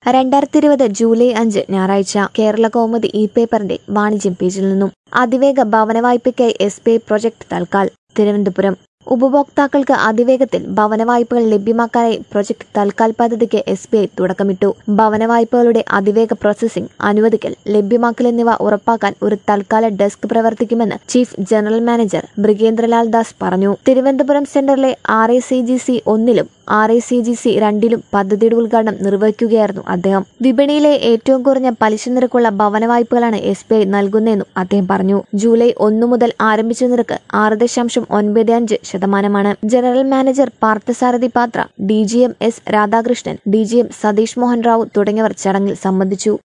രണ്ടായിരത്തി ഇരുപത് ജൂലൈ അഞ്ച് ഞായറാഴ്ച കേരള കൗമുദി ഇ പേപ്പറിന്റെ വാണിജ്യം പേജിൽ നിന്നും അതിവേഗ ഭവന വായ്പയ്ക്കായി എസ് ബി ഐ പ്രൊജക്ട് തൽക്കാൽ തിരുവനന്തപുരം ഉപഭോക്താക്കൾക്ക് അതിവേഗത്തിൽ ഭവന വായ്പകൾ ലഭ്യമാക്കാനായി പ്രൊജക്ട് തൽക്കാൽ പദ്ധതിക്ക് എസ് ബി ഐ തുടക്കമിട്ടു ഭവന വായ്പകളുടെ അതിവേഗ പ്രോസസ്സിംഗ് അനുവദിക്കൽ ലഭ്യമാക്കൽ എന്നിവ ഉറപ്പാക്കാൻ ഒരു തൽക്കാല ഡെസ്ക് പ്രവർത്തിക്കുമെന്ന് chief general manager Brijendralal Das പറഞ്ഞു തിരുവനന്തപുരം സെന്ററിലെ R A C G C ഒന്നിലും R A C G C രണ്ടിലും പദ്ധതിയുടെ ഉദ്ഘാടനം നിർവഹിക്കുകയായിരുന്നു അദ്ദേഹം വിപണിയിലെ ഏറ്റവും കുറഞ്ഞ പലിശ നിരക്കുള്ള ഭവന വായ്പകളാണ് എസ് ബി ഐ നൽകുന്നതെന്നും അദ്ദേഹം പറഞ്ഞു ജൂലൈ ഒന്നു മുതൽ ആരംഭിച്ച നിരക്ക് ആറ് ദശാംശം ഒൻപത് അഞ്ച് ശതമാനമാണ് general manager Parthasarathi Patra D G M S Radhakrishnan D G M Satish Mohan Rao തുടങ്ങിയവർ ചടങ്ങിൽ സംബന്ധിച്ചു